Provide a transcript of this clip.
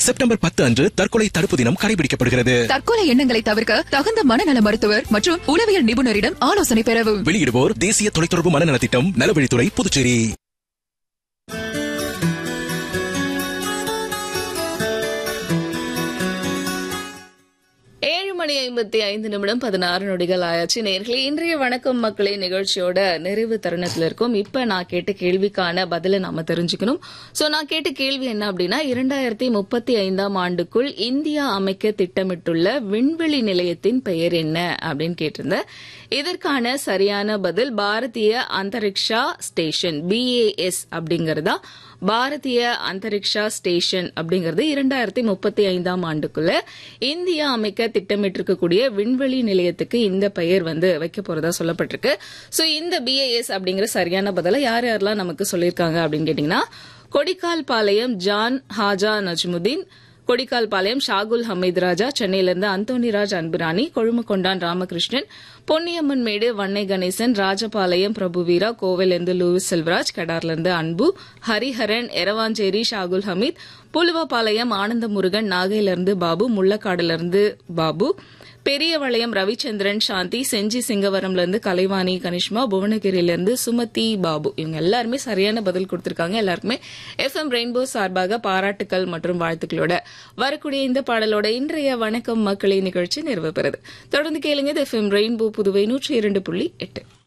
September பத்து அன்று தற்கொலை தடுப்பு தினம் கடைபிடிக்கப்படுகிறது தற்கொலை எண்ணங்களை தவிர்க்க தகுந்த மனநல மருத்துவர் மற்றும் உளவியல் நிபுணரிடம் ஆலோசனை பெறவும் வெளியிடுவோர் தேசிய தொலைத்தொடர்பு மனநலத் திட்டம் நலவழித்துறை புதுச்சேரி ஏழு மணி ஐம்பத்தி ஐந்து நிமிடம் பதினாறு நொடிகள் ஆயாச்சு நேர்களே இன்றைய வணக்கம் மக்களே நிகழ்ச்சியோட நிறைவு தருணத்துல இருக்கும் இப்ப நான் கேட்ட கேள்விக்கான பதிலை நாம தெரிஞ்சுக்கணும் சோ நான் கேட்ட கேள்வி என்ன அப்படின்னா இரண்டாயிரத்தி முப்பத்தி ஐந்தாம் ஆண்டுக்குள் இந்தியா அமைக்க திட்டமிட்டுள்ள விண்வெளி நிலையத்தின் பெயர் என்ன அப்படின்னு கேட்டிருந்தேன் இதற்கான சரியான பதில் பாரதிய அந்தரிக்ஷா ஸ்டேஷன் பிஏஎஸ் அப்படிங்கறதா பாரதிய அந்தரிக்ஷா ஸ்டேஷன் அப்படிங்கிறது இரண்டாயிரத்தி முப்பத்தி ஐந்தாம் ஆண்டுக்குள்ள இந்தியா அமைக்க திட்டமிட்டிருக்கக்கூடிய விண்வெளி நிலையத்துக்கு இந்த பெயர் வந்து வைக்க போறதா சொல்லப்பட்டிருக்கு சோ இந்த பிஏஎஸ் அப்படிங்கிற சரியான பதில யார் யாரெல்லாம் நமக்கு சொல்லியிருக்காங்க அப்படின்னு கேட்டீங்கன்னா கொடிக்கால் பாளையம் ஜான் ஹாஜா நஜ்முதீன் கொடிக்கால் பாளையம் ஷாகுல் ஹமீத் ராஜா சென்னையிலிருந்து அந்தோனிராஜ் அன்புராணி கொழுமக்கொண்டான் ராமகிருஷ்ணன் பொன்னியம்மன் மேடு வன்னை கணேசன் ராஜபாளையம் பிரபுவீரா கோவிலிருந்து லூவிஸ் செல்வராஜ் கடார்லிருந்து அன்பு ஹரிஹரன் எரவாஞ்சேரி ஷாகுல் ஹமீத் புலுவபாளையம் ஆனந்த முருகன் நாகையிலிருந்து பாபு முள்ளக்காடுலிருந்து பாபு பெரியவளையம் ரவிச்சந்திரன் சாந்தி செஞ்சி சிங்கவரம்ல இருந்து கலைவாணி கனிஷ்மா புவனகிரியில இருந்து சுமதி பாபு இவங்க எல்லாருமே சரியான பதில் கொடுத்திருக்காங்க எல்லாருக்குமே எஃப்எம் ரெயின்போ சார்பாக பாராட்டுக்கள் மற்றும் வாழ்த்துக்களோட வரக்கூடிய இந்த பாடலோட இன்றைய வணக்கம் மக்களின் நிகழ்ச்சி நிறைவு பெறுது தொடர்ந்து கேளுங்க எஃப்எம் ரெயின்போ புதுவை நூற்றி இரண்டு புள்ளி எட்டு